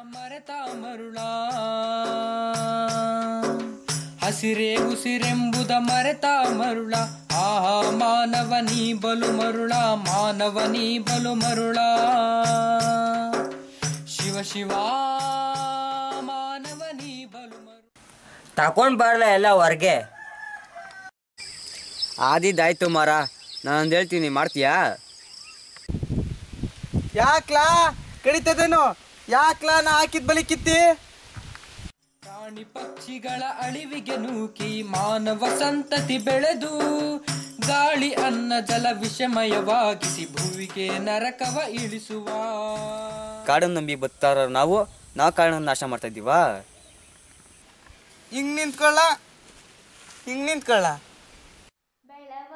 ಮರೆತ ಮರುಳ ಹಸಿರೇ ಉಸಿರೆಂಬುದ ಮರೆತ ಮರುಳ ಆಹಾ ಮಾನವ ನೀ ಬಲು ಮರುಳ ಮಾನವ ನೀ ಬಲು ಮರುಳ ಶಿವ ಶಿವ ಮಾನವ ನೀ ಬಲು ಮರುಳ ತಕೊಂಡ್ ಬರಲ್ಲ ಎಲ್ಲ ಹೊರ್ಗೆ ಆದಿದ್ದಾಯ್ತು ಮಾರ ನಾನೊಂದು ಹೇಳ್ತೀನಿ ಮಾಡ್ತೀಯಾ ಯಾಕ್ಲಾ ಕಡಿತದೇನು ಯಾಕ್ಲಾ ನಾ ಹಾಕಿದ್ ಬಲಿ ಕಿತ್ತಿ ಪ್ರಾಣಿ ಪಕ್ಷಿಗಳ ಅಳಿವಿಗೆ ನೂಕಿ ಮಾನವ ಸಂತತಿ ಬೆಳೆದು ಗಾಳಿ ಅನ್ನ ಜಲ ವಿಷಮಯವಾಗಿಸಿ ಭೂವಿಗೆ ನರಕವ ಇಳಿಸುವ ಕಾಡನ್ನು ನಂಬಿ ಬದುಕ್ತಾರ ನಾವು ನಾವು ಕಾಡನ್ನು ನಾಶ ಮಾಡ್ತಾ ಇದ್ದೀವಾ ಹಿಂಗ್ ನಿಂತ್ಕೊಳ್ಳ ಹಿಂಗ್ ನಿಂತ್ಕೊಳ್ಳ ಬೆಳವ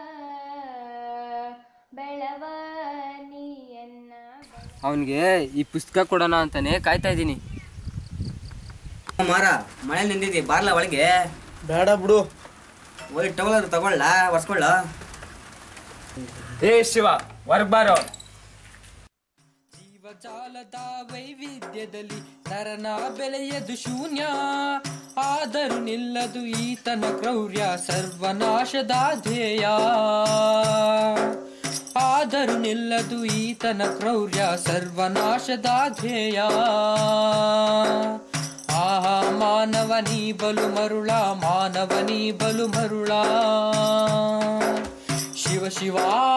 ಬೆಳವ ನೀಯನ್ನ ಅವನಿಗೆ ಈ ಪುಸ್ತಕ ಕೊಡೋಣ ಅಂತಾನೆ ಕಾಯ್ತಾ ಇದ್ದೀನಿ ಮಾರ ಮಳೆ ನಿಂದಿದ್ದಿ ಬಾರ್ಲ ಒಳಗೆ ಬೇಡ ಬಿಡು ಒಳ್ಳೆ ಟವಲ್ ತಗೊಳ್ಳ ಒರ್ಸ್ಕೊಳ್ಳ ಏ ಶಿವ ಹೊರಗ್ ಬಾರೋ ಜೀವಜಾಲದ ವೈವಿಧ್ಯದಲ್ಲಿ ನರನ ಬೆಲೆಯದು ಶೂನ್ಯ ಆದರೂ ನಿಲ್ಲದು ಈತನ ಕ್ರೌರ್ಯ ಸರ್ವನಾಶದ ಧ್ಯೇಯ ಆದರೂ ನಿಲ್ಲದು ಈತನ ಕ್ರೌರ್ಯ ಸರ್ವನಾಶದ ಧ್ಯೇಯ ಆಹಾ ಮಾನವ ನೀ ಬಲು ಮರುಳ ಮಾನವ ನೀ ಬಲು ಮರುಳ ಶಿವ ಶಿವ